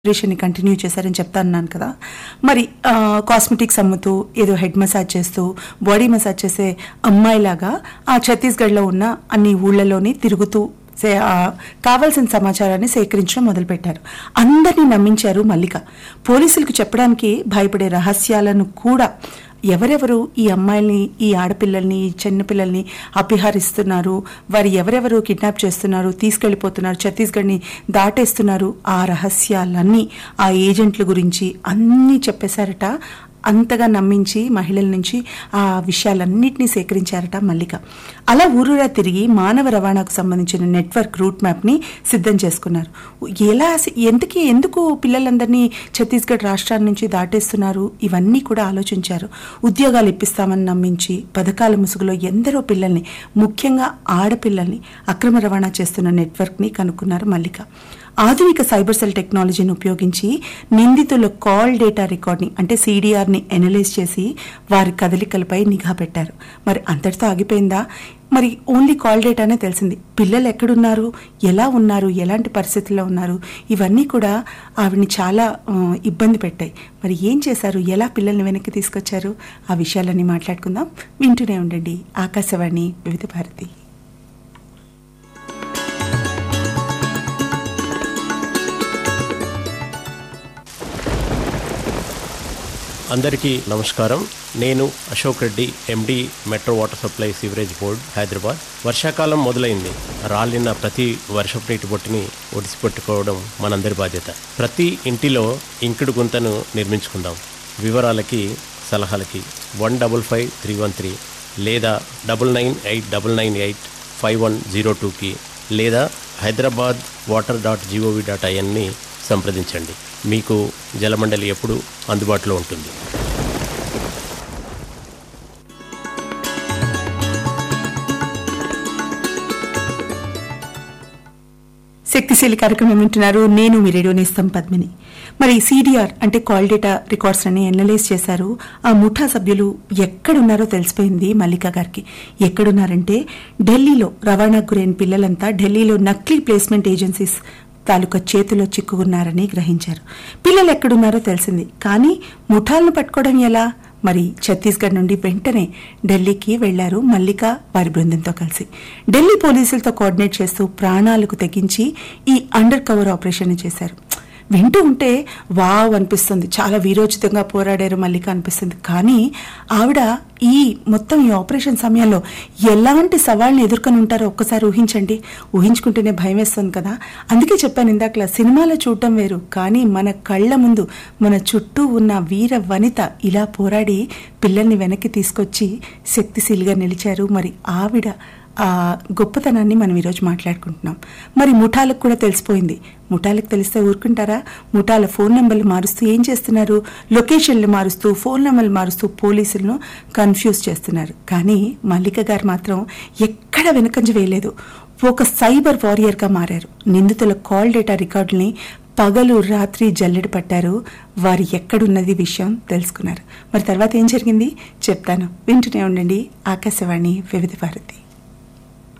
ని కంటిన్యూ చేశారని చెప్తా అన్నాను కదా మరి ఆ, కాస్మెటిక్స్ అమ్ముతూ ఏదో హెడ్ మసాజ్ చేస్తూ బాడీ మసాజ్ చేసే అమ్మాయిలాగా ఆ ఛత్తీస్గఢ్లో ఉన్న అన్ని ఊళ్ళలోని తిరుగుతూ సే- ఆ, కావాల్సిన సమాచారాన్ని సేకరించడం మొదలుపెట్టారు అందరినీ నమ్మించారు మల్లిక పోలీసులకు చెప్పడానికి భయపడే రహస్యాలను కూడా ఎవరెవరు ఈ అమ్మాయిల్ని ఈ ఆడపిల్లల్ని ఈ చిన్నపిల్లల్ని అపహరిస్తున్నారు వారు ఎవరెవరు కిడ్నాప్ చేస్తున్నారు తీసుకెళ్లిపోతున్నారు ఛత్తీస్గఢ్ని దాటేస్తున్నారు ఆ రహస్యాలన్నీ ఆ ఏజెంట్ల గురించి అన్నీ చెప్పేశారట అంతగా నమ్మించి మహిళల నుంచి ఆ విషయాలన్నింటినీ సేకరించారట మల్లిక అలా ఊరూరా తిరిగి మానవ రవాణాకు సంబంధించిన నెట్వర్క్ రూట్ మ్యాప్ని సిద్ధం చేసుకున్నారు ఎలా ఎందుకు ఎందుకు పిల్లలందరినీ ఛత్తీస్గఢ్ రాష్ట్రాల నుంచి దాటేస్తున్నారు ఇవన్నీ కూడా ఆలోచించారు ఉద్యోగాలు ఇప్పిస్తామని నమ్మించి పథకాల ముసుగులో ఎందరో పిల్లల్ని ముఖ్యంగా ఆడపిల్లల్ని అక్రమ రవాణా చేస్తున్న నెట్వర్క్ని కనుక్కున్నారు మల్లిక ఆధునిక సైబర్ సెల్ టెక్నాలజీని ఉపయోగించి నిందితుల కాల్ డేటా రికార్డ్ని అంటే సీడీఆర్ని ఎనలైజ్ చేసి వారి కదలికలపై నిఘా పెట్టారు మరి అంతటితో ఆగిపోయిందా మరి ఓన్లీ కాల్ డేటానే తెలిసింది పిల్లలు ఎక్కడున్నారు ఎలా ఉన్నారు ఎలాంటి పరిస్థితుల్లో ఉన్నారు ఇవన్నీ కూడా ఆవిడని చాలా ఆ, ఇబ్బంది పెట్టాయి మరి ఏం చేశారు ఎలా పిల్లల్ని వెనక్కి తీసుకొచ్చారు ఆ విషయాలన్నీ మాట్లాడుకుందాం వింటూనే ఉండండి ఆకాశవాణి వివిధ భారతి అందరికీ నమస్కారం నేను Ashok Reddy MD metro water supply sewerage board Hyderabad వర్షాకాలం మొదలైంది రాలిన ప్రతి వర్షపు నీటి బొట్టుని ఒడిసిపెట్టుకోవడం మనందరి బాధ్యత ప్రతి ఇంటిలో ఇంకుడు గుంతను నిర్మించుకుందాం వివరాలకి సలహాలకి one double five three one three లేదా double nine eight double nine eight five one zero టూకి లేదా Hyderabad water dot gov dot ఐఎన్ని సంప్రదించండి మీకు జలమండలి ఎప్పుడు అందుబాటులో ఉంటుంది శక్తిశీలి కార్యక్రమం వింటున్నారు నేను మీ రేడియో నేస్తం పద్మిని మరి సిడిఆర్ అంటే కాల్ డేటా రికార్డ్స్ అని ఎనలైజ్ చేశారు ఆ ముఠా సభ్యులు ఎక్కడున్నారో తెలిసిపోయింది మల్లిక గారికి ఎక్కడున్నారంటే ఢిల్లీలో రవాణాకు గురైన పిల్లలంతా ఢిల్లీలో నకిలీ ప్లేస్మెంట్ ఏజెన్సీస్ తాలూకా చేతిలో చిక్కుకున్నారని గ్రహించారు పిల్లలు ఎక్కడున్నారో తెలిసింది కానీ ముఠాలను పట్టుకోవడం ఎలా మరి ఛత్తీస్గఢ్ నుండి వెంటనే ఢిల్లీకి వెళ్లారు మల్లిక వారి బృందంతో కలిసి ఢిల్లీ పోలీసులతో కోఆర్డినేట్ చేస్తూ ప్రాణాలకు తెగించి ఈ అండర్ కవర్ ఆపరేషన్ చేశారు వింటూ ఉంటే వావ్ అనిపిస్తుంది చాలా వీరోచితంగా పోరాడారు మల్లిక అనిపిస్తుంది కానీ ఆవిడ ఈ మొత్తం ఈ ఆపరేషన్ సమయంలో ఎలాంటి సవాళ్ళని ఎదుర్కొని ఉంటారో ఒక్కసారి ఊహించండి ఊహించుకుంటేనే భయం వేస్తుంది కదా అందుకే చెప్పాను ఇందాకలా సినిమాలో చూడటం వేరు కానీ మన కళ్ళ ముందు మన చుట్టూ ఉన్న వీర వనిత ఇలా పోరాడి పిల్లల్ని వెనక్కి తీసుకొచ్చి శక్తిశీలిగా నిలిచారు మరి ఆవిడ ఆ గొప్పతనాన్ని మనం ఈరోజు మాట్లాడుకుంటున్నాం మరి ముఠాలకు కూడా తెలిసిపోయింది ముఠాలకు తెలిస్తే ఊరుకుంటారా ముఠాల ఫోన్ నెంబర్లు మారుస్తూ ఏం చేస్తున్నారు లొకేషన్లు మారుస్తూ ఫోన్ నెంబర్లు మారుస్తూ పోలీసులను కన్ఫ్యూజ్ చేస్తున్నారు కానీ మల్లిక గారు మాత్రం ఎక్కడ వెనకంజ వేయలేదు ఒక సైబర్ వారియర్గా మారారు నిందితుల కాల్ డేటా రికార్డుల్ని పగలు రాత్రి జల్లెడ పట్టారు వారు ఎక్కడున్నది విషయం తెలుసుకున్నారు మరి తర్వాత ఏం జరిగింది చెప్తాను వింటూనే ఉండండి ఆకాశవాణి వివిధ భారతి